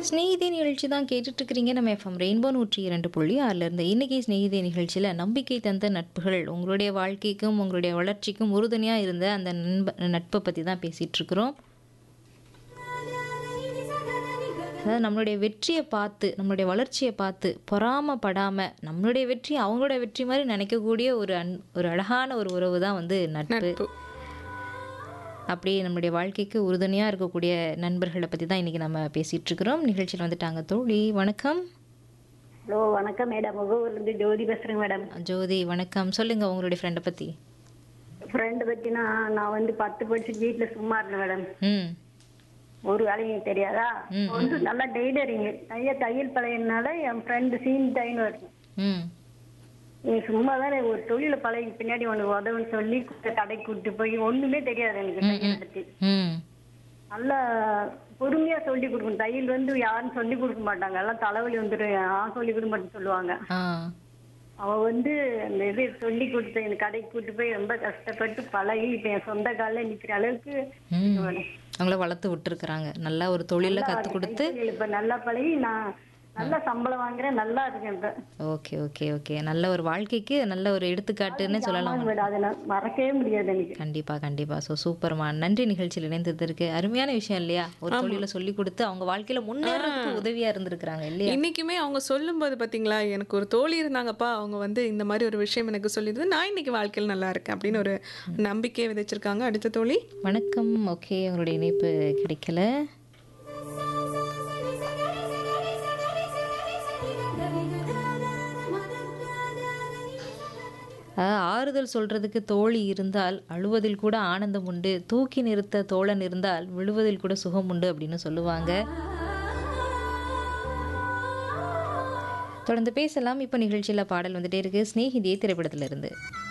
ஸ்நேகிதே நிகழ்ச்சி தான் கேட்டுட்டு இருக்கிறீங்க நம்ம எஃப்எம் ரெயின்போ நூற்றி இரண்டு புள்ளி ஆறில் இருந்து இன்னைக்கு ஸ்நேகிதே நிகழ்ச்சியில் நம்பிக்கை தந்த நட்புகள் உங்களுடைய வாழ்க்கைக்கும் உங்களுடைய வளர்ச்சிக்கும் உறுதுணையாக இருந்த அந்த நண்ப நட்பை பற்றி தான் பேசிகிட்டு இருக்கிறோம் அதாவது நம்மளுடைய வெற்றியை பார்த்து நம்மளுடைய வளர்ச்சியை பார்த்து பொறாமப்படாமல் நம்மளுடைய வெற்றி அவங்களோட வெற்றி மாதிரி நினைக்கக்கூடிய ஒரு அன் ஒரு அழகான ஒரு உறவு தான் வந்து நட்பு நட்பு அப்படியே நம்மளுடைய வாழ்க்கைக்கு உறுதுணையாக இருக்கக்கூடிய நண்பர்களை பற்றி தான் இன்றைக்கி நம்ம பேசிகிட்டு இருக்கிறோம் நிகழ்ச்சியில் வந்துட்டாங்க தோழி வணக்கம் ஹலோ வணக்கம் மேடம் முகவூர்லேருந்து ஜோதி பேசுகிறேங்க மேடம் ஜோதி வணக்கம் சொல்லுங்கள் உங்களுடைய ஃப்ரெண்டை பற்றி ஃப்ரெண்டு பற்றினா நான் வந்து பத்து படிச்சு வீட்டில் சும்மா இருந்தேன் மேடம் ம் ஒரு வேலையும் தெரியாதா வந்து நல்லா டெய்லரிங் தைய தையல் பழையனால என் ஃப்ரெண்டு சீன் தைன்னு வருது ம் நீ சும்மா தானே ஒரு தொழில பழகி பின்னாடி உனக்கு உதவுன்னு சொல்லி கூப்பிட்டு கடைக்கு கூப்பிட்டு போய் ஒண்ணுமே தெரியாது எனக்கு தையல் பற்றி ம் நல்லா பொறுமையா சொல்லி கொடுக்கணும் தையல் வந்து யாரும் சொல்லி கொடுக்க மாட்டாங்க எல்லாம் தலைவலி வந்துடும் நான் சொல்லி கொடுக்க மாட்டேன்னு சொல்லுவாங்க ஆ அவ வந்து அந்த இது சொல்லி கொடுத்த எனக்கு கடைக்கு கூட்டு போய் ரொம்ப கஷ்டப்பட்டு பழகி இப்ப என் சொந்த காலில் நிக்கிற அளவுக்கு ம் மேடம். அவங்கள வளர்த்து விட்டுருக்குறாங்க நல்லா ஒரு தொழிலை கற்றுக் கொடுத்து கைத்தொழில் இப்ப நல்லா பழகி நான் நல்ல சம்பளம் வாங்குறேன் நல்லா இருக்கேன் இப்ப ஓகே ஓகே ஓகே நல்ல ஒரு வாழ்க்கைக்கு நல்ல ஒரு எடுத்துக்காட்டுன்னு சொல்லலாம் ஆமாங்க மேடம் அதை நான் மறக்கவே முடியாது எனக்கு கண்டிப்பா கண்டிப்பா ஸோ சூப்பர்மா நன்றி நிகழ்ச்சியில் இணைந்ததற்கு அருமையான விஷயம் இல்லையா ஒரு தொழிலை சொல்லி கொடுத்து அவங்க வாழ்க்கையில முன்னேறதுக்கு உதவியா இருந்திருக்கிறாங்க இல்லையா இன்னைக்குமே அவங்க சொல்லும்போது பாத்தீங்களா எனக்கு ஒரு தோழி இருந்தாங்கப்பா அவங்க வந்து இந்த மாதிரி ஒரு விஷயம் எனக்கு சொல்லியது நான் இன்னைக்கு வாழ்க்கையில் நல்லா இருக்கேன் அப்படின்னு ஒரு நம்பிக்கையை விதைச்சிருக்காங்க அடுத்த தோழி வணக்கம் ஓகே உங்களுடைய இணைப்பு கிடைக்கல அஹ், ஆறுதல் சொல்றதுக்கு தோழி இருந்தால் அழுவதில் கூட ஆனந்தம் உண்டு தூக்கி நிறுத்த தோழன் இருந்தால் விழுவதில் கூட சுகம் உண்டு அப்படின்னு சொல்லுவாங்க தொடர்ந்து பேசலாம் இப்போ நிகழ்ச்சியில் பாடல் வந்துட்டே இருக்கு ஸ்நேகிதியே திரைப்படத்துல இருந்து